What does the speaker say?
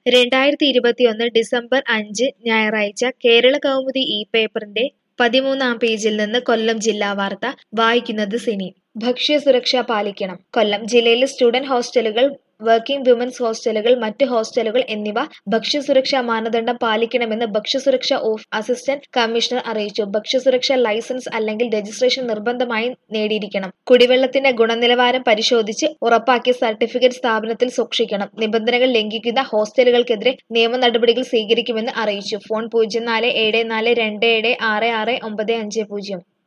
രണ്ടായിരത്തി ഇരുപത്തിയൊന്ന് ഡിസംബർ അഞ്ച് ഞായറാഴ്ച കേരള കൗമുദി ഈ പേപ്പറിന്റെ പതിമൂന്നാം പേജിൽ നിന്ന് കൊല്ലം ജില്ലാ വാർത്ത വായിക്കുന്നത് സിനി ഭക്ഷ്യസുരക്ഷ പാലിക്കണം കൊല്ലം ജില്ലയിലെ സ്റ്റുഡന്റ് ഹോസ്റ്റലുകൾ വർക്കിംഗ് വിമൻസ് ഹോസ്റ്റലുകൾ മറ്റ് ഹോസ്റ്റലുകൾ എന്നിവ ഭക്ഷ്യസുരക്ഷാ മാനദണ്ഡം പാലിക്കണമെന്ന് ഭക്ഷ്യസുരക്ഷാ ഓഫ് അസിസ്റ്റന്റ് കമ്മീഷണർ അറിയിച്ചു ഭക്ഷ്യസുരക്ഷാ ലൈസൻസ് അല്ലെങ്കിൽ രജിസ്ട്രേഷൻ നിർബന്ധമായും നേടിയിരിക്കണം കുടിവെള്ളത്തിന്റെ ഗുണനിലവാരം പരിശോധിച്ച് ഉറപ്പാക്കിയ സർട്ടിഫിക്കറ്റ് സ്ഥാപനത്തിൽ സൂക്ഷിക്കണം നിബന്ധനകൾ ലംഘിക്കുന്ന ഹോസ്റ്റലുകൾക്കെതിരെ നിയമ നടപടികൾ സ്വീകരിക്കുമെന്ന് അറിയിച്ചു ഫോൺ പൂജ്യം നാല് ഏഴ് നാല് രണ്ട് ഏഴ് ആറ് ആറ് ഒമ്പത് അഞ്ച് പൂജ്യം